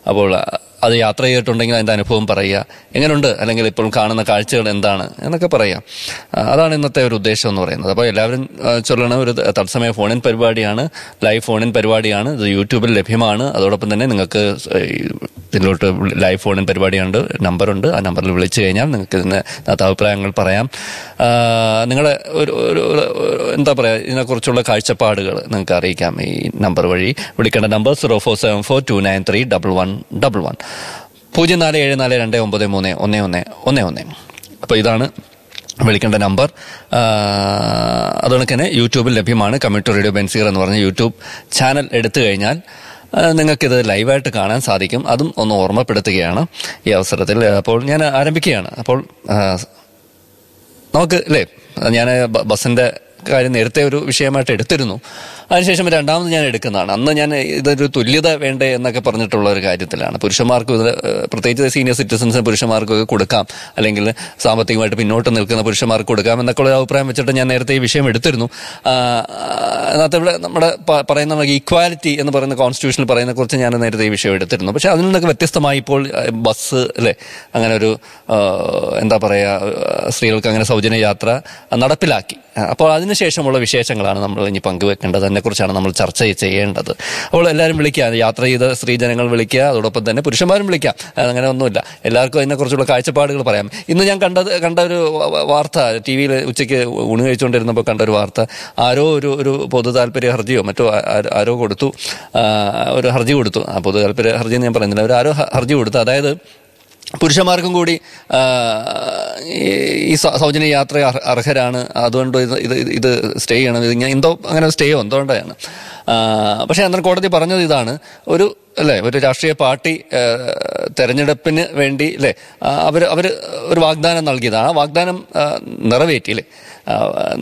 അപ്പോൾ അത് യാത്ര ചെയ്തിട്ടുണ്ടെങ്കിൽ അതിന്റെ അനുഭവം പറയുക എങ്ങനെയുണ്ട് അല്ലെങ്കിൽ ഇപ്പോൾ കാണുന്ന കാഴ്ചകൾ എന്താണ് എന്നൊക്കെ പറയാം ആ, അതാണ് ഇന്നത്തെ ഒരു ഉദ്ദേശം എന്ന് പറയുന്നത് അപ്പോൾ എല്ലാവരും ആ, ചൊല്ലണ ഒരു തത്സമയ ഫോണിൻ പരിപാടിയാണ് ലൈവ് ഫോണിൻ പരിപാടിയാണ് ഇത് യൂട്യൂബിൽ ലഭ്യമാണ് അതോടൊപ്പം തന്നെ നിങ്ങൾക്ക് ഈ ഇതിലോട്ട് ലൈവ് ഫോണിൻ പരിപാടിയുണ്ട് നമ്പറുണ്ട് ആ നമ്പറിൽ വിളിച്ചു കഴിഞ്ഞാൽ നിങ്ങൾക്ക് ഇതിന് അതിനകത്ത് അഭിപ്രായങ്ങൾ പറയാം ആ, നിങ്ങളെ ഒരു ഒരു ഒരു- എന്താ പറയുക ഇതിനെക്കുറിച്ചുള്ള കാഴ്ചപ്പാടുകൾ നിങ്ങൾക്ക് അറിയിക്കാം ഈ നമ്പർ വഴി വിളിക്കേണ്ട number zero four seven four two nine three double one double one പൂജ്യം നാല് ഏഴ് നാല് രണ്ട് ഒമ്പത് മൂന്ന് ഒന്ന് ഒന്ന് ഒന്ന് ഒന്ന് അപ്പോൾ ഇതാണ് വിളിക്കേണ്ട നമ്പർ ആ, അതുകൊണ്ട് തന്നെ യൂട്യൂബിൽ ലഭ്യമാണ് കമ്മ്യൂട്ടർ റേഡിയോ ബെൻസീർ എന്ന് പറഞ്ഞ യൂട്യൂബ് ചാനൽ എടുത്തു കഴിഞ്ഞാൽ ആ, നിങ്ങൾക്കിത് ലൈവായിട്ട് കാണാൻ സാധിക്കും അതും ഒന്ന് ഓർമ്മപ്പെടുത്തുകയാണ് ഈ അവസരത്തിൽ അപ്പോൾ ഞാൻ ആരംഭിക്കുകയാണ് അപ്പോൾ ആ, നമുക്ക് അല്ലേ ഞാൻ ബ- ബസ്സിന്റെ കാര്യം നേരത്തെ ഒരു വിഷയമായിട്ട് എടുത്തിരുന്നു അതിനുശേഷം രണ്ടാമത് ഞാൻ എടുക്കുന്നതാണ് അന്ന് ഞാൻ ഇതൊരു തുല്യത വേണ്ടേ എന്നൊക്കെ പറഞ്ഞിട്ടുള്ള ഒരു കാര്യത്തിലാണ് പുരുഷന്മാർക്കും ഇത് ഏഹ്, പ്രത്യേകിച്ച് സീനിയർ സിറ്റിസൺസിന് പുരുഷന്മാർക്കൊക്കെ കൊടുക്കാം അല്ലെങ്കിൽ സാമ്പത്തികമായിട്ട് പിന്നോട്ട് നിൽക്കുന്ന പുരുഷന്മാർക്ക് കൊടുക്കാം എന്നൊക്കെ ഉള്ള അഭിപ്രായം വെച്ചിട്ട് ഞാൻ നേരത്തെ ഈ വിഷയം എടുത്തിരുന്നു ആ, അതിനകത്ത് ഇവിടെ നമ്മുടെ പ- പറയുന്ന ഈക്വാലിറ്റി എന്ന് പറയുന്ന കോൺസ്റ്റിറ്റ്യൂഷനിൽ പറയുന്ന കുറിച്ച് ഞാൻ നേരത്തെ ഈ വിഷയം എടുത്തിരുന്നു പക്ഷെ അതിൽ നിന്നൊക്കെ വ്യത്യസ്തമായി ഇപ്പോൾ ഏഹ്, ബസ് അല്ലേ അങ്ങനെ ഒരു ആ, എന്താ പറയുക ആ, സ്ത്രീകൾക്ക് അങ്ങനെ സൗജന്യ യാത്ര നടപ്പിലാക്കി അപ്പോൾ അതിനുശേഷമുള്ള വിശേഷങ്ങളാണ് നമ്മൾ ഇനി പങ്കുവെക്കേണ്ടത് അതിനെക്കുറിച്ചാണ് നമ്മൾ ചർച്ച ചെയ്യേണ്ടത് അപ്പോൾ എല്ലാവരും വിളിക്കുക യാത്ര ചെയ്ത സ്ത്രീജനങ്ങൾ വിളിക്കുക അതോടൊപ്പം തന്നെ പുരുഷന്മാരും വിളിക്കാം അങ്ങനെ ഒന്നുമില്ല എല്ലാവർക്കും അതിനെക്കുറിച്ചുള്ള കാഴ്ചപ്പാടുകൾ പറയാം ഇന്ന് ഞാൻ കണ്ടത് കണ്ട ഒരു വ- വാർത്ത ടി വിയിൽ ഉച്ചയ്ക്ക് ഊണ് കഴിച്ചുകൊണ്ടിരുന്നപ്പോൾ കണ്ട ഒരു വാർത്ത ആരോ ഒരു ഒരു പൊതു താല്പര്യ ഹർജിയോ മറ്റോ ആ- ആ- ആരോ കൊടുത്തു ആ, ഒരു ഹർജി കൊടുത്തു ആ പൊതു താല്പര്യ ഹർജി എന്ന് ഞാൻ പറയുന്നില്ല ഒരു ആരോ ഹ- ഹർജി കൊടുത്തു അതായത് പുരുഷന്മാർക്കും കൂടി ആ, ഈ- ഈ സ- സൗജന്യ യാത്ര അർഹ- അർഹരാണ് അതുകൊണ്ട് ഇത് ഇത് ഇത് സ്റ്റേ ചെയ്യണം ഇത് ഇങ്ങനെ എന്തോ അങ്ങനെ സ്റ്റേയോ എന്തുകൊണ്ടാണ് ആ, പക്ഷേ അന്നേരം കോടതി പറഞ്ഞത് ഇതാണ് ഒരു അല്ലേ ഒരു രാഷ്ട്രീയ പാർട്ടി ആ, തെരഞ്ഞെടുപ്പിന് വേണ്ടി അല്ലേ അവർ അവർ ഒരു വാഗ്ദാനം നൽകിയതാണ് ആ വാഗ്ദാനം ആ, നിറവേറ്റി അല്ലേ ആ,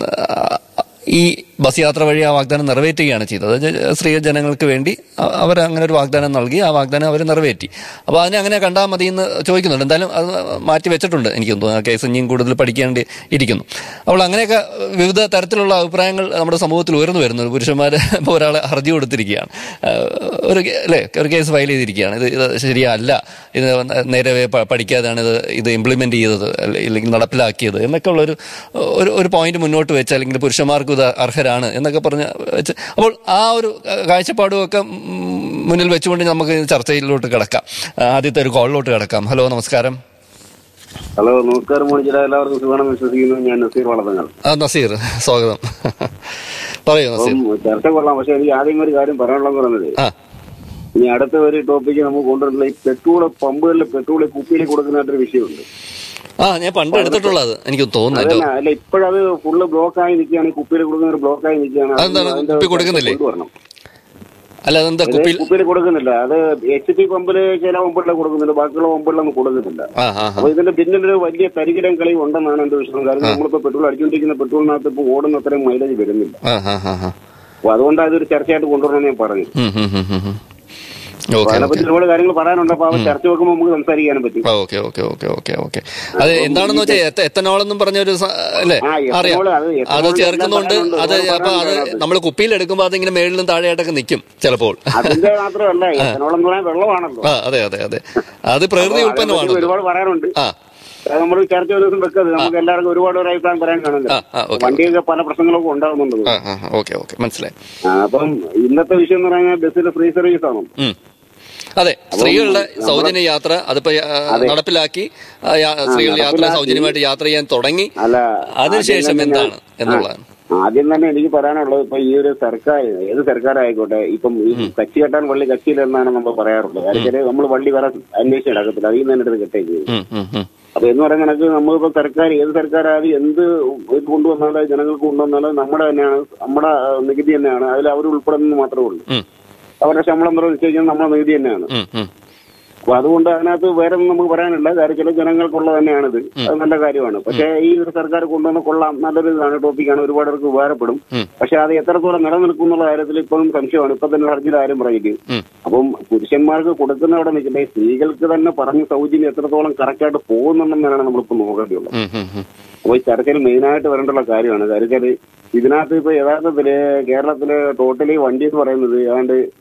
ഈ ബസ് യാത്ര വഴി ആ വാഗ്ദാനം നിറവേറ്റുകയാണ് ചെയ്തത് ജ- സ്ത്രീ ജനങ്ങൾക്ക് വേണ്ടി അവർ അങ്ങനെ ഒരു വാഗ്ദാനം നൽകി ആ വാഗ്ദാനം അവർ നിറവേറ്റി അപ്പോൾ അതിനെ അങ്ങനെ കണ്ടാൽ മതി എന്ന് ചോദിക്കുന്നുണ്ട് എന്തായാലും അത് മാറ്റി വെച്ചിട്ടുണ്ട് എനിക്ക് തോന്നുന്നു ആ കേസ് ഇനിയും കൂടുതൽ പഠിക്കേണ്ടി ഇരിക്കുന്നു അപ്പോൾ അങ്ങനെയൊക്കെ വിവിധ തരത്തിലുള്ള അഭിപ്രായങ്ങൾ നമ്മുടെ സമൂഹത്തിൽ ഉയർന്നു വരുന്നു പുരുഷന്മാർ ഇപ്പോൾ ഒരാളെ ഹർജി കൊടുത്തിരിക്കുകയാണ് ആ, ഒരു കേ- അല്ലേ ഒരു കേസ് ഫയൽ ചെയ്തിരിക്കുകയാണ് ഇത് ഇത് ശരിയല്ല ഇത് നേരെ പ- പഠിക്കാതെയാണ് ഇത് ഇത് ഇംപ്ലിമെന്റ് ചെയ്തത് അല്ലെ- അല്ലെങ്കിൽ നടപ്പിലാക്കിയത് എന്നൊക്കെ ഉള്ളൊരു ഒരു ഒരു പോയിന്റ് മുന്നോട്ട് വെച്ച് അല്ലെങ്കിൽ പുരുഷന്മാർക്കും ഇത് അർഹരാണ് എന്നൊക്കെ പറഞ്ഞ് വെച്ച് അപ്പോൾ ആ ഒരു കാഴ്ചപ്പാടും ഒക്കെ ഉം, മുന്നിൽ വെച്ചുകൊണ്ട് നമുക്ക് ചർച്ചയിലോട്ട് കിടക്കാം ആദ്യത്തെ ഒരു കോളിലോട്ട് കിടക്കാം ഹലോ നമസ്കാരം ഹലോ നമസ്കാരം മോണിച്ചിട എല്ലാവർക്കും സുഖമാണെന്ന് വിശ്വസിക്കുന്നു ഞാൻ നസീർ വളർത്തങ്ങൾ ആ നസീർ സ്വാഗതം പറയൂ നസീർ അപ്പം ചർച്ച കൊള്ളാം പക്ഷെ എനിക്ക് ആദ്യം ഒരു കാര്യം പറയാനുള്ളത് പറഞ്ഞത് ആ ഇനി അടുത്ത ഒരു ടോപ്പിക്ക് നമുക്ക് കൊണ്ടുവരുന്ന ഈ പെട്രോൾ പമ്പുകളിൽ പെട്രോൾ കുപ്പിയിൽ കൊടുക്കുന്നതായിട്ടൊരു വിഷയമുണ്ട് ആ ഞാൻ പണ്ട് എടുത്തിട്ടുള്ളത് എനിക്ക് തോന്നുന്നു എന്തോ അതല്ല അല്ല ഇപ്പോഴത് ഫുള്ള് ബ്ലോക്ക് ആയി നിൽക്കുകയാണ് ഈ കുപ്പിയിൽ കൊടുക്കുന്ന ഒരു ബ്ലോക്ക് ആയി നിൽക്കുകയാണ് അത് അതെന്താണ്? അതിന്റെ കുപ്പി കൊടുക്കുന്നില്ലേ? കൊണ്ടുവരണം അല്ല അതെന്താ കുപ്പിയിൽ കുപ്പിയിൽ കൊടുക്കുന്നില്ല അത് എച്ച് പി പമ്പില് ചില പമ്പുകളിലെ കൊടുക്കുന്നുണ്ട് ബാക്കിയുള്ള പമ്പുകളിലൊന്നും കൊടുക്കുന്നില്ല ആ ആ ആ. അപ്പൊ ഇതിന്റെ പിന്നിലൊരു വലിയ തരികിടം കളി ഉണ്ടെന്നാണ് എന്റെ വിശ്വാസം കാരണം നമ്മളിപ്പോ പെട്രോൾ അടിച്ചുകൊണ്ടിരിക്കുന്ന പെട്രോളിനകത്ത് ഇപ്പൊ ഓടുന്ന അത്രയും മൈലേജ് വരുന്നില്ല ആ ആ ആ ആ അപ്പൊ അതുകൊണ്ട് അതൊരു ചർച്ചയായിട്ട് കൊണ്ടുവരണമെന്ന് ഞാൻ പറഞ്ഞു ഉം, ഉം, ഉം, ഉം, ഉം. അപ്പൊ ഓക്കെ അതിനെപ്പറ്റി ഒരുപാട് കാര്യങ്ങൾ പറയാനുണ്ട് അപ്പൊ അത് ചർച്ച വെക്കുമ്പോൾ നമുക്ക് സംസാരിക്കാനും പറ്റും ആ, okay okay okay okay okay അത് എന്താണെന്ന് വെച്ചാൽ എത്ത- എത്തനോൾ എന്നും പറഞ്ഞൊരു സ- അല്ലേ ആ, എത്തനോൾ, അറിയാം അത് അത് എത്തനോൾ ചേർക്കുന്നുണ്ട് എല്ലാം അത് പറയാനുണ്ട്. അപ്പൊ അത് ഒരുപാട് നമ്മൾ കുപ്പിയിൽ എടുക്കുമ്പോൾ അതിങ്ങനെ മേളിലും താഴെയായിട്ടൊക്കെ നിൽക്കും ചിലപ്പോൾ അതിന്റെ മാത്രമല്ല എത്തനോൾ എന്ന് പറയാൻ വെള്ളമാണല്ലോ ആ അതെ അതെ അതെ അത് പ്രകൃതി അപ്പൊ അതിനെപ്പറ്റി ഉൽപ്പന്നമാണല്ലോ ഒരുപാട് പറയാനുണ്ട് ആ അത് നമ്മൾ ചർച്ച ഒരു ദിവസം വെക്കത് നമുക്ക് എല്ലാവർക്കും ഒരുപാട് ഒരു അഭിപ്രായം പറയാൻ കാണുന്നത് ആ ആ ഓക്കെ വണ്ടിയൊക്കെ പല പ്രശ്നങ്ങളൊക്കെ ഉണ്ടാകുന്നുണ്ട് ആ ആ ഓക്കെ ഓക്കെ മനസ്സിലായി ആ, അപ്പം ഇന്നത്തെ വിഷയം എന്ന് പറഞ്ഞാൽ ബസ്സിൽ ഫ്രീ സർവീസ് ആണ് ഉം. അതെ സ്ത്രീകളുടെ സൗജന്യ യാത്ര അതിപ്പോ ആ, നടപ്പിലാക്കി ആ, യാ- സ്ത്രീകൾ യാത്ര സൗജന്യമായിട്ട് യാത്ര ചെയ്യാൻ തുടങ്ങി അല്ല അതിനുശേഷം ആദ്യം തന്നെ എന്താണ് എന്നുള്ളതാണ് ആദ്യം തന്നെ എനിക്ക് പറയാനുള്ളത് ഇപ്പൊ ഈ ഒരു സർക്കാർ ഏത് സർക്കാരായിക്കോട്ടെ ഇപ്പം ഈ കച്ചി കെട്ടാൻ വള്ളി കച്ചിയിൽ എന്നാണ് നമ്മൾ പറയാറുള്ളത് കാരണം നമ്മൾ വള്ളി വേറെ അന്വേഷിച്ച് നടക്കത്തില്ല അതിൽ നിന്ന് തന്നെ എടുത്ത് കെട്ടേക്ക് ഉം, ഉം, ഉം. അപ്പൊ എന്ന് പറയുന്ന കണക്ക് നമ്മളിപ്പോ സർക്കാർ ഏത് സർക്കാരായാലും എന്ത് ഇത് കൊണ്ടുവന്നാലും ജനങ്ങൾക്ക് കൊണ്ടുവന്നാലും നമ്മുടെ തന്നെയാണ് നമ്മുടെ ആ, നികുതി തന്നെയാണ് അതിൽ അവർ ഉൾപ്പെടുന്നത് മാത്രമേ ഉള്ളൂ ഉം, അവരുടെ ശമ്പളം തുറ നിശ്ചയിക്കുന്നത് നമ്മുടെ നികുതി തന്നെയാണ് ഉം, ഉം. അപ്പൊ അതുകൊണ്ട് അതിനകത്ത് വേറെ ഒന്നും നമുക്ക് പറയാനില്ല കാര്യം ചില ജനങ്ങൾക്കുള്ളത് തന്നെയാണിത് അത് നല്ല കാര്യമാണ് പക്ഷേ ഈ ഒരു സർക്കാർ കൊണ്ടുവന്ന കൊള്ളാം നല്ലൊരു ഇതാണ് ടോപ്പിക്കാണ് ഒരുപാട് പേർക്ക് ഉപകാരപ്പെടും ഉം. പക്ഷെ അത് എത്രത്തോളം നിലനിൽക്കും എന്നുള്ള കാര്യത്തിൽ ഇപ്പോഴും സംശയമാണ് ഇപ്പൊ തന്നെ ഹർജിയിൽ ആരും പറയിക്കും ഉം. അപ്പം പുരുഷന്മാർക്ക് കൊടുക്കുന്ന അവിടെ നിൽക്കട്ടെ സ്ത്രീകൾക്ക് തന്നെ പറഞ്ഞ സൗജന്യം എത്രത്തോളം കറക്റ്റായിട്ട് പോകുന്നുണ്ടെന്നാണ് നമ്മളിപ്പോ നോക്കേണ്ടിയുള്ളത് ഉം, ഉം, ഉം. അപ്പൊ ഈ ചർച്ചയിൽ മെയിനായിട്ട് വരേണ്ടുള്ള കാര്യമാണ് കാര്യം ഇതിനകത്ത് ഇപ്പൊ യഥാർത്ഥത്തില് കേരളത്തില് ടോട്ടലി വണ്ടി എന്ന് പറയുന്നത് ഏതാണ്ട്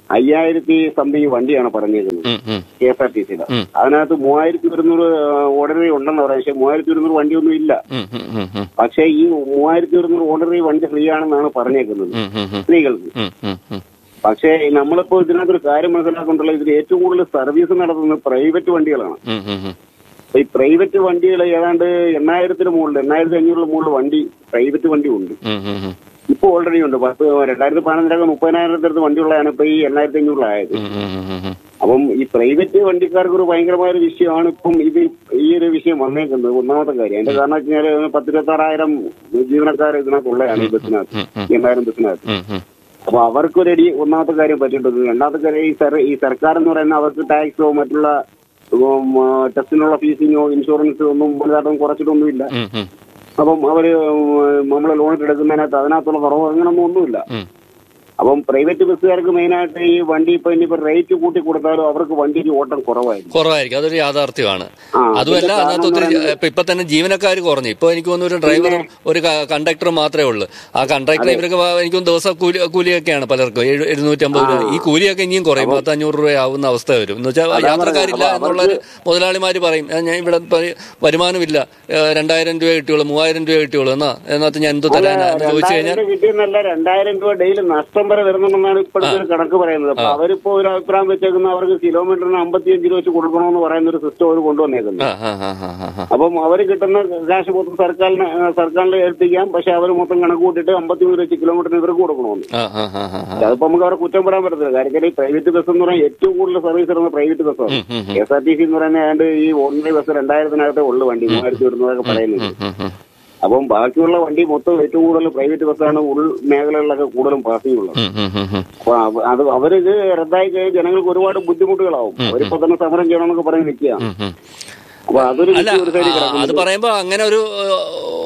അയ്യായിരത്തി സംതിങ് വണ്ടിയാണ് പറഞ്ഞേക്കുന്നത് ഉം, ഉം, കെ എസ് ആർ ടി സിയുടെ ഉം. അതിനകത്ത് മൂവായിരത്തി ഒരുന്നൂറ് ഓർഡിനറി ഉണ്ടെന്ന് പറയാം പക്ഷെ മൂവായിരത്തി ഒരുന്നൂറ് വണ്ടിയൊന്നും ഇല്ല ഉം, ഉം, ഉം, ഉം, പക്ഷേ ഈ മൂവായിരത്തി ഒരുന്നൂറ് ഓർഡിനറി വണ്ടി ഫ്രീ ആണെന്നാണ് പറഞ്ഞേക്കുന്നത് ഉം, ഉം, ഉം, സ്ത്രീകൾക്ക് ഉം, ഉം, ഉം. പക്ഷേ നമ്മളിപ്പോ ഇതിനകത്തൊരു കാര്യം മനസ്സിലാക്കുന്നുണ്ടല്ലോ ഇതിൽ ഏറ്റവും കൂടുതൽ സർവീസ് നടത്തുന്നത് പ്രൈവറ്റ് വണ്ടികളാണ് ഉം, ഉം, ഉം. അപ്പൊ ഈ പ്രൈവറ്റ് വണ്ടികൾ ഏതാണ്ട് എണ്ണായിരത്തിന് മുകളിൽ എണ്ണായിരത്തി അഞ്ഞൂറിന് മുകളിൽ വണ്ടി പ്രൈവറ്റ് വണ്ടി ഉണ്ട് ഉം, ഉം, ഉം. ഇപ്പൊ ഓൾറെഡി ഉണ്ട് പത്ത് രണ്ടായിരത്തി പതിനഞ്ചിനൊക്കെ മുപ്പതിനായിരത്തി അടുത്ത് വണ്ടികളാണ് ഇപ്പൊ ഈ എണ്ണായിരത്തി അഞ്ഞൂറിലായത് ഉം, ഉം, ഉം, ഉം. അപ്പം ഈ പ്രൈവറ്റ് വണ്ടിക്കാർക്ക് ഒരു ഭയങ്കരമായ ഒരു വിഷയമാണ് ഇപ്പം ഇത് ഈ ഒരു വിഷയം വന്നേക്കുന്നത് ഒന്നാമത്തെ കാര്യം അതിന്റെ കാരണം വെച്ച് കഴിഞ്ഞാൽ പത്തിരുപത്താറായിരം ജീവനക്കാർ ഇതിനകത്തുള്ളതാണ് ഈ ബസ്സിനകത്ത് ഉം, ഉം. ഈ എണ്ണായിരം ബസ്സിനകത്ത് ഉം, ഉം. അപ്പൊ അവർക്കൊരടി ഒന്നാമത്തെ കാര്യം പറ്റിയിട്ടുണ്ട് രണ്ടാമത്തെ കാര്യം ഈ സർ ഈ സർക്കാർ എന്ന് പറയുന്ന അവർക്ക് ടാക്സോ മറ്റുള്ള ഉം, ആ, ടെസ്റ്റിനുള്ള ഫീസിങ്ങോ ഇൻഷുറൻസ് ഒന്നും വലുതായിട്ടൊന്നും കുറച്ചിട്ടൊന്നുമില്ല ഉം, ഉം. അപ്പം അവര് നമ്മൾ ലോൺ എടുക്കുന്നതിനകത്ത് അതിനകത്തുള്ള കുറവ് അങ്ങനൊന്നും ഒന്നുമില്ല ഉം. അപ്പം പ്രൈവറ്റ് ബസ്സുകാർക്ക് മെയിനായിട്ട് ഈ വണ്ടി ഇപ്പൊ ഇനിയിപ്പോ റേറ്റ് കൂട്ടി കൊടുത്താലും അവർക്ക് വണ്ടിക്ക് ഓട്ടം കുറവായിരിക്കും കുറവായിരിക്കും അതൊരു യാഥാർത്ഥ്യമാണ് ആ, അതുമല്ല ഇതിന്റെ അതിനകത്ത് കാരണം ഒത്തിരി എന്ന് പറയുന്നത് ഇപ്പൊ ഇപ്പൊ തന്നെ ജീവനക്കാർ കുറഞ്ഞു ഇപ്പൊ എനിക്ക് തോന്നുന്നു ഒരു ഡ്രൈവറും ഒരു കണ്ടക്ടറും മാത്രമേ ഉള്ളൂ ആ കണ്ടക്ടർ ഇവർക്ക് വ- എനിക്ക് തോന്നുന്നു ദിവസം കൂലി കൂലിയൊക്കെയാണ് പലർക്കും എഴു- എഴുന്നൂറ്റമ്പത് രൂപ ഈ കൂലിയൊക്കെ ഇനിയും കുറയും പത്ത് അഞ്ഞൂറ് രൂപ ആവുന്ന അവസ്ഥ വരും എന്ന് വെച്ചാൽ അതാണ് യാത്രക്കാരില്ല അപ്പൊ എന്നുള്ള മുതലാളിമാര് പറയും "ആ, ഞാൻ ഇവിടെ പ- വരുമാനമില്ല ഏ, രണ്ടായിരം രൂപ കിട്ടിയുള്ളൂ മൂവായിരം രൂപ കിട്ടിയുള്ളൂ എന്നാ എന്നകത്ത് ഞാൻ എന്ത് തരാനാ എന്ന് ചോദിച്ചു രണ്ടായിരം കഴിഞ്ഞാൽ രൂപ കിട്ടിയെന്നല്ല രണ്ടായിരം രൂപ ഡെയിലി നഷ്ടം വരെ വരുന്നുണ്ടെന്നാണ് ഇപ്പോഴത്തെ ഒരു കണക്ക് പറയുന്നത് അപ്പൊ അവരിപ്പോ ഒരു അഭിപ്രായം വെച്ചേക്കുന്ന അവർക്ക് കിലോമീറ്ററിന് അമ്പത്തിയഞ്ച് രൂപ വെച്ച് കൊടുക്കണമെന്ന് പറയുന്ന ഒരു സിസ്റ്റം അവർ കൊണ്ടുവന്നേക്കുന്നത് ആ ആ ആ ആ ആ, ആ അപ്പം അവർ കിട്ടുന്ന കാശ് മൊത്തം സർക്കാരിന് ആ, സർക്കാരിനെ ഏൽപ്പിക്കാം പക്ഷെ അവർ മൊത്തം കണക്ക് കൂട്ടിയിട്ട് അമ്പത്തിമൂന്ന് വെച്ച് കിലോമീറ്ററിന് ഇവർക്ക് കൊടുക്കണമെന്ന് ആ ആ ആ ആ ആ അതിപ്പോ നമുക്ക് അവരെ കുറ്റം പറയാൻ പറ്റത്തില്ല കാര്യം ഈ പ്രൈവറ്റ് ബസ് എന്ന് പറഞ്ഞാൽ ഏറ്റവും കൂടുതൽ സർവീസ് ഇടുന്ന പ്രൈവറ്റ് ബസ്സാണ് ഉം, ഉം, K S R T C എന്ന് പറയുന്നത് ഏതാണ്ട് ഈ ഓർഡിനറി ബസ് രണ്ടായിരത്തിനകത്തേ ഉള്ളു വണ്ടി മൂവായിരത്തി ഒരുന്നൂറൊക്കെ പറയുന്നത് ഉം, ഉം. അപ്പം ബാക്കിയുള്ള വണ്ടി മൊത്തം ഏറ്റവും കൂടുതൽ പ്രൈവറ്റ് ബസ്സാണ് ഉൾ മേഖലകളിലൊക്കെ കൂടുതലും പാസിംഗ് ഉള്ളത് ഉം, ഉം, ഉം, ഉം. അപ്പൊ അവ- അത് അവരിത് റദ്ദായി കഴിഞ്ഞാൽ ജനങ്ങൾക്ക് ഒരുപാട് ബുദ്ധിമുട്ടുകളാവും അവരിപ്പോ തന്നെ സമരം ചെയ്യണമെന്നൊക്കെ പറഞ്ഞ് നിൽക്കുക ഉം, ഉം. അപ്പൊ അതൊരു അല്ല വിഷയം ഒരു സൈഡിൽ ആ, അത് കിടക്കുന്നുണ്ട് പറയുമ്പോ അങ്ങനെ ഒരു ഏഹ്,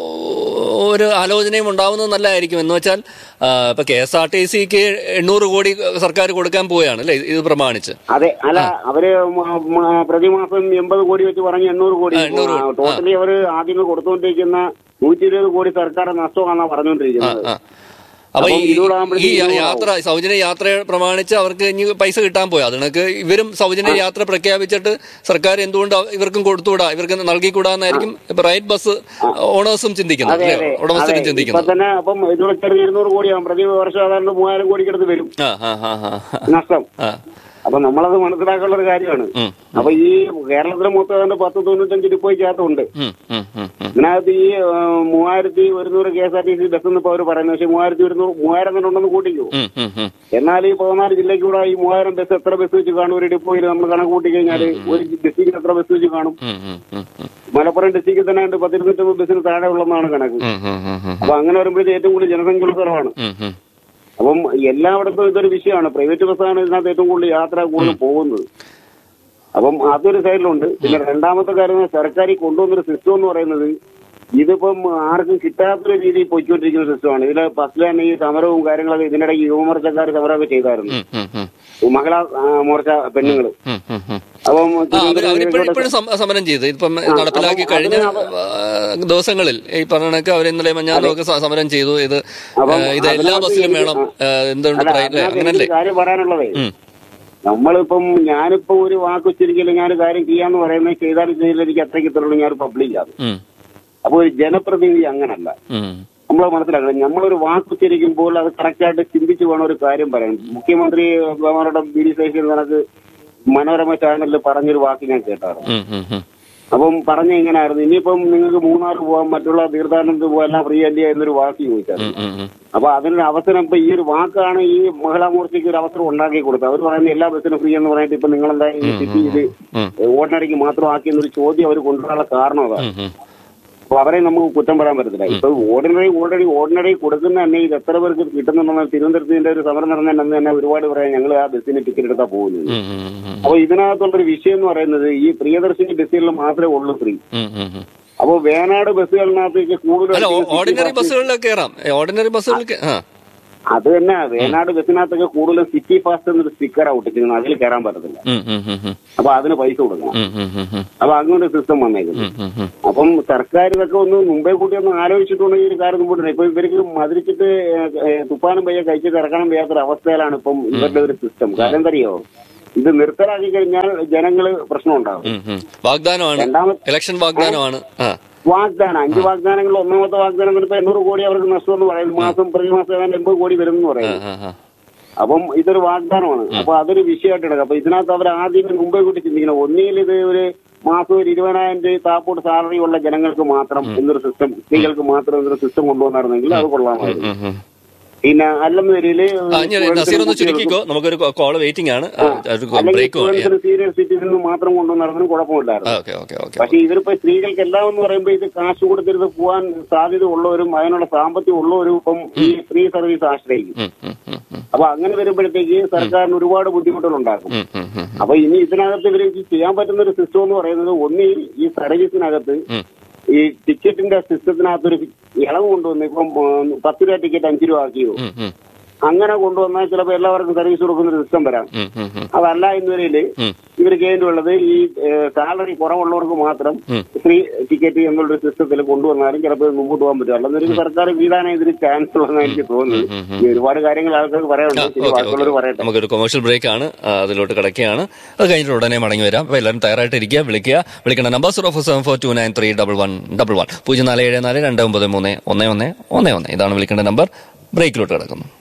ഒരു ആലോചനയും ഉണ്ടാവുന്നത് നല്ലതായിരിക്കും എന്ന് വെച്ചാൽ ആ, ഇപ്പൊ കെ എസ് ആർ ടി സിക്ക് എണ്ണൂറ് കോടി സർക്കാർ കൊടുക്കാൻ പോവുകയാണ് അല്ലേ ഇത് പ്രമാണിച്ച് അതെ അല്ല അവര് മ- മ- പ്രതിമാസം എൺപത് കോടി വെച്ച് പറഞ്ഞ് എണ്ണൂറ് കോടി ആ, എണ്ണൂറ് കോടി. ടോട്ടലി അവര് ആദ്യമേ കൊടുത്തുകൊണ്ടിരിക്കുന്ന നൂറ്റി ഇരുപത് കോടി സർക്കാർ നഷ്ടമാണെന്നാ ആ, പറഞ്ഞുകൊണ്ടിരിക്കുന്നത് ആ. അപ്പൊ ഈ അപ്പം ഇതിലൂടെ ആകുമ്പോഴത്തേക്ക് ഈ യാ- ഇതിലൂടെ യാത്ര സൗജന്യ യാത്ര പ്രമാണിച്ച് അവർക്ക് ഇനി പൈസ കിട്ടാൻ പോയി അതിനൊക്കെ ഇവരും സൗജന്യ യാത്ര പ്രഖ്യാപിച്ചിട്ട് സർക്കാർ എന്തുകൊണ്ട് ഇവർക്കും കൊടുത്തുകൂടാ ഇവർക്ക് നൽകിക്കൂടാന്നായിരിക്കും ഇപ്പൊ റൈറ്റ് ബസ് ഓണേഴ്സും ചിന്തിക്കുന്നത് അതെ അല്ലേ അതെ ഉടമസ്ഥരും അതെ ഇപ്പൊ ചിന്തിക്കുന്നത് തന്നെ അപ്പം ഇതിലൂടെ ചെറിയ ഇരുന്നൂറ് കോടിയാകും പ്രതി വർഷം ഏതാണ്ട് മൂവായിരം കോടിക്കടുത്ത് വരും ആ ആ ആ ആ നഷ്ടം ആ അപ്പൊ നമ്മളത് മനസ്സിലാക്കാനുള്ള ഒരു കാര്യമാണ് ഉം, അപ്പൊ ഈ കേരളത്തിൽ മൊത്തം ഏതാണ്ട് പത്ത് തൊണ്ണൂറ്റഞ്ച് ഡിപ്പോയ്ക്കകത്തുണ്ട് ഉം, ഉം, ഉം, ഉം. ഇതിനകത്ത് ഈ ആ, മൂവായിരത്തി ഒരുന്നൂറ് K S R T C bus ഇപ്പൊ അവർ പറയുന്നത് പക്ഷെ മൂവായിരത്തി ഒരുന്നൂറ് മൂവായിരം തന്നെ ഉണ്ടെന്ന് കൂട്ടിക്കോ ഉം, ഉം, ഉം. എന്നാൽ ഈ പതിനാല് ജില്ലയ്ക്ക് കൂടെ ഈ മൂവായിരം ബസ് എത്ര ബസ് വെച്ച് കാണും ഒരു ഡിപ്പോയിൽ നമ്മൾ കണക്ക് കൂട്ടി കഴിഞ്ഞാൽ ഒരു ഡിസ്ട്രിക്റ്റിൽ എത്ര ബസ് വെച്ച് കാണും ഉം, ഉം, ഉം, ഉം. മലപ്പുറം ഡിസ്ട്രിക്റ്റിൽ തന്നെ ഉണ്ട് പത്തിരുന്നൂറ്റമ്പത് ബസ്സിന് താഴെ ഉള്ളതാണ് കണക്ക് ഉം, ഉം, ഉം, ഉം. അപ്പൊ അങ്ങനെ വരുമ്പോഴത്തേക്ക് ഏറ്റവും കൂടുതൽ ജനസംഖ്യയുള്ള സ്ഥലമാണ് ഉം, ഉം. അപ്പം എല്ലായിടത്തും ഇതൊരു വിഷയമാണ് പ്രൈവറ്റ് ബസ്സാണ് ഇതിനകത്ത് ഏറ്റവും കൂടുതൽ യാത്ര കൂടുതൽ പോകുന്നത് അപ്പം അതൊരു സൈഡിലുണ്ട് പിന്നെ രണ്ടാമത്തെ കാര്യം സർക്കാർ ഈ കൊണ്ടുവന്നൊരു സിസ്റ്റം എന്ന് പറയുന്നത് ഇതിപ്പം ആർക്കും കിട്ടാത്തൊരു രീതിയിൽ പൊയ്ക്കൊണ്ടിരിക്കുന്ന സിസ്റ്റമാണ് ഇതിൽ ഫസ്റ്റിൽ തന്നെ ഈ സമരവും കാര്യങ്ങളൊക്കെ ഇതിനിടയ്ക്ക് യുവമോർച്ചക്കാർ സമരമൊക്കെ ചെയ്തായിരുന്നു ഉം, ഉം, ഉം. മഹിളാ ആ, മോർച്ച പെണ്ണുങ്ങൾ ഉം, ഉം, ഉം. അപ്പം ആ, അവര് അവരിപ്പോഴും ഇപ്പോഴും സം- സമരം ചെയ്തു ഇപ്പം നടപ്പിലാക്കി അപ്പം കഴിഞ്ഞ അതിന് ആ, ദിവസങ്ങളിൽ ഈ പറഞ്ഞൊക്കെ അവർ ഇന്നലെ മഞ്ഞാലും ഒക്കെ സ- സമരം ചെയ്തു ഇത് അപ്പം ആ, ഇത് എല്ലാ അതിനകത്ത് ബസ്സിലും എനിക്ക് വേണം ആ, എന്തുകൊണ്ട് അല്ല, ട്രെയിനിലെ അതിനകത്ത് അങ്ങനല്ലേ എനിക്കൊരു കാര്യം പറയാനുള്ളതേ ഉം. നമ്മളിപ്പം ഞാനിപ്പോ ഒരു വാക്ക് ഉച്ചരിക്കലും ഞാൻ ഒരു കാര്യം ചെയ്യാന്ന് പറയുന്നത് ചെയ്താലും ചെയ്തില്ല എനിക്ക് അത്രയ്ക്ക് ഇത്രയുള്ളൂ ഞാൻ പബ്ലിക് ആണ് ഉം, അപ്പൊ ഒരു ജനപ്രതിനിധി അങ്ങനല്ല ഉം, നമ്മൾ മനസ്സിലാക്കണം നമ്മളൊരു വാക്ക് ഉച്ചരിക്കുമ്പോൾ അത് കറക്റ്റായിട്ട് ചിന്തിച്ചു വേണം ഒരു കാര്യം പറയാൻ മുഖ്യമന്ത്രി അവരുടെ ബി ഡി സേഷൻ കണക്ക് മനോരമ ചാനലിൽ പറഞ്ഞൊരു വാക്ക് ഞാൻ കേട്ടായിരുന്നു ഉം, ഉം, ഉം. അപ്പം പറഞ്ഞ ഇങ്ങനായിരുന്നു ഇനിയിപ്പം നിങ്ങൾക്ക് മൂന്നാർ പോവാം മറ്റുള്ള തീർത്ഥാടനത്തിന് പോകാം എല്ലാം ഫ്രീ അല്ലേ എന്നൊരു വാക്ക് ചോദിച്ചായിരുന്നു ഉം, ഉം, ഉം. അപ്പൊ അതിനൊരു അവസരം ഇപ്പൊ ഈ ഒരു വാക്കാണ് ഈ മഹിളാ മോർച്ചയ്ക്ക് ഒരു അവസരം ഉണ്ടാക്കി കൊടുത്തത് അവർ പറയുന്നത് എല്ലാ ബസ്സിനും ഫ്രീ എന്ന് പറഞ്ഞിട്ട് ഇപ്പൊ നിങ്ങൾ എന്താ ഈ സിറ്റി ഇത് ഉം. ഓർഡിനറിക്ക് മാത്രം ആക്കി എന്നൊരു ചോദ്യം അവർ കൊണ്ടുവരാനുള്ള കാരണം അതാണ് ഉം, ഉം. അപ്പൊ അവരെ നമുക്ക് കുറ്റം പറയാൻ പറ്റത്തില്ല ഇപ്പൊ ഓർഡിനറി ഓൾറെഡി ഓർഡിനറി കൊടുക്കുന്ന തന്നെ ഇത് എത്ര പേർക്ക് കിട്ടുന്നുണ്ടെന്ന് തിരുവനന്തപുരത്തിന്റെ ഒരു സമരം നടന്നതിന് അന്ന് തന്നെ ഒരുപാട് പറയാം ഞങ്ങൾ ആ ബസ്സിന് ടിക്കറ്റ് എടുത്താ പോകുന്നത് ഉം, ഉം, ഉം. അപ്പൊ ഇതിനകത്തുള്ളൊരു വിഷയം എന്ന് പറയുന്നത് ഈ പ്രിയദർശിനി ബസ്സുകളിൽ മാത്രമേ ഉള്ളൂ ഫ്രീ ഉം, ഉം, ഉം. അപ്പൊ വേനാട് ബസ്സുകളിനകത്തേക്ക് കൂടുതൽ അല്ല ഓ- ഓർഡിനറി ബസ്സുകളിലൊക്കെ കയറാം ഏ, ഓർഡിനറി ബസ്സുകളിൽ ആ അത് തന്നെ വേനാട് ബസ്സിനകത്തൊക്കെ കൂടുതലും സിറ്റി ഫാസ്റ്റ് എന്നൊരു സ്റ്റിക്കറാ ഒട്ടിച്ചിരുന്നത് അതിൽ കയറാൻ പറ്റത്തില്ല ഉം, ഉം, ഉം, ഉം. അപ്പൊ അതിന് പൈസ കൊടുക്കണം ഉം, ഉം, ഉം, ഉം. അപ്പൊ അങ്ങനെ ഒരു സിസ്റ്റം വന്നേക്കുന്നു ഉം, ഉം, ഉം. അപ്പം സർക്കാർ ഇതൊക്കെ ഒന്ന് മുമ്പേ കൂട്ടി ഒന്ന് ആലോചിച്ചിട്ടുണ്ടെങ്കിൽ ഒരു കാര്യം മുമ്പോട്ട് ഇപ്പൊ ഇവർക്ക് മതിരിച്ചിട്ട് ഏഹ്, ഏഹ്, തുപ്പാനും വയ്യ കഴിച്ചിട്ട് ഇറക്കണം വയ്യാത്തൊരു അവസ്ഥയിലാണ് ഇപ്പം ഇവരുടെ ഒരു സിസ്റ്റം കാരണം എന്തറിയോ ഇത് നിർത്തലാക്കി കഴിഞ്ഞാൽ ജനങ്ങള് പ്രശ്നം ഉണ്ടാവും ഉം, ഉം. വാഗ്ദാനമാണ് രണ്ടാമത്തെ ഇലക്ഷൻ വാഗ്ദാനമാണ് ആ വാഗ്ദാനം അഞ്ച് വാഗ്ദാനങ്ങൾ ഒന്നാമത്തെ വാഗ്ദാനം ഇപ്പൊ എണ്ണൂറ് കോടി അവർക്ക് നഷ്ടം എന്ന് പറയുന്നത് മാസം പ്രതിമാസം ഏതാണ്ട് എൺപത് കോടി വരും എന്ന് ആ, പറയുന്നത് ആ, ആ. അപ്പം ഇതൊരു വാഗ്ദാനമാണ് അപ്പൊ അതൊരു വിഷയമായിട്ട് എടുക്കാം അപ്പൊ ഇതിനകത്ത് അവർ ആദ്യം മുമ്പേ കൂട്ടി ചിന്തിക്കണം ഒന്നിയിൽ ഇത് ഒരു മാസം ഒരു ഇരുപതിനായിരം രൂപ താപ്പോട്ട് സാലറി ഉള്ള ജനങ്ങൾക്ക് മാത്രം എന്നൊരു സിസ്റ്റം സ്ത്രീകൾക്ക് മാത്രം എന്നൊരു സിസ്റ്റം കൊണ്ടുവന്നായിരുന്നെങ്കിൽ അത് കൊള്ളാമായിരുന്നു ഉം, ഉം. പിന്നെ അല്ലെന്ന പേരില് ആ, ഞാൻ നസീർ ഒന്ന് ചുരുക്കിക്കോ നമുക്കൊരു കോള് വെയിറ്റിംഗ് ആണ് ആ, ഒരു അല്ലെങ്കിൽ ബ്രേക്ക് സ്റ്റുഡൻസിന് സീനിയർ സിറ്റിസണിന് മാത്രം കൊണ്ടുവന്നായിരുന്നു കുഴപ്പമില്ലായിരുന്നു ഓക്കെ ഓക്കെ ഓക്കെ പക്ഷെ ഇവരിപ്പോ സ്ത്രീകൾക്ക് എല്ലാം എന്ന് പറയുമ്പോൾ ഇത് കാശ് കൊടുത്തിരുന്ന് പോകാൻ സാധ്യത ഉള്ളവരും അതിനുള്ള സാമ്പത്തികം ഉള്ളവരും ഇപ്പം ഈ ഫ്രീ സർവീസ് ആശ്രയിക്കും ഉം, ഉം, ഉം, ഉം. അപ്പൊ അങ്ങനെ വരുമ്പോഴത്തേക്ക് സർക്കാരിന് ഒരുപാട് ബുദ്ധിമുട്ടുകൾ ഉണ്ടാക്കും ഉം, ഉം, ഉം. അപ്പൊ ഇനി ഇതിനകത്ത് ഇവർ ചെയ്യാൻ പറ്റുന്ന ഒരു സിസ്റ്റം എന്ന് പറയുന്നത് ഒന്നിൽ ഈ സർവീസിനകത്ത് ഉം. ഈ ടിക്കറ്റിന്റെ സിസ്റ്റത്തിനകത്തൊരു ഇളവ് കൊണ്ടുവന്ന് ഇപ്പം ഉം, പത്ത് രൂപ ടിക്കറ്റ് അഞ്ച് രൂപ ആക്കിയോ ഉം, ഉം, അങ്ങനെ കൊണ്ടുവന്നാൽ ചിലപ്പോൾ എല്ലാവർക്കും സർവീസ് കൊടുക്കുന്ന ഒരു സിസ്റ്റം വരാം ഉം, ഉം, ഉം. അതല്ല എന്നവരില് ഉം. ഇവർ ചെയ്യേണ്ടതുള്ളത് ഈ സാലറി കുറവുള്ളവർക്ക് മാത്രം ഉം. ഫ്രീ ടിക്കറ്റ് എന്നുള്ളൊരു സിസ്റ്റത്തിൽ കൊണ്ടുവന്നാലും ചിലപ്പോൾ ഇത് മുമ്പോട്ട് പോകാൻ പറ്റും അല്ലെന്നൊരു സർക്കാർ വീടാണ് ഇതിന് ചാൻസ് ഉള്ളതെന്ന് എനിക്ക് തോന്നുന്നത് ഇനി ഒരുപാട് കാര്യങ്ങൾ ആൾക്കാർക്ക് പറയാനുണ്ട് ശരി ഓക്കെ, ബാക്കിയുള്ളവർ ഓക്കെ. പറയട്ടെ നമുക്കൊരു കൊമേഴ്ഷ്യൽ ബ്രേക്ക് ആണ് ആ, അതിലോട്ട് കിടക്കുകയാണ് അത് കഴിഞ്ഞിട്ട് ഉടനെ മടങ്ങി വരാം അപ്പൊ എല്ലാവരും തയ്യാറായിട്ട് ഇരിക്കുക വിളിക്കുക വിളിക്കേണ്ട number zero four seven four two nine three double one double one പൂജ്യം നാല് ഏഴ് നാല് രണ്ട് ഒമ്പത് മൂന്ന് ഒന്ന് ഒന്ന് ഒന്ന് ഒന്ന് ഇതാണ് വിളിക്കേണ്ട നമ്പർ ബ്രേക്കിലോട്ട് കിടക്കുന്നു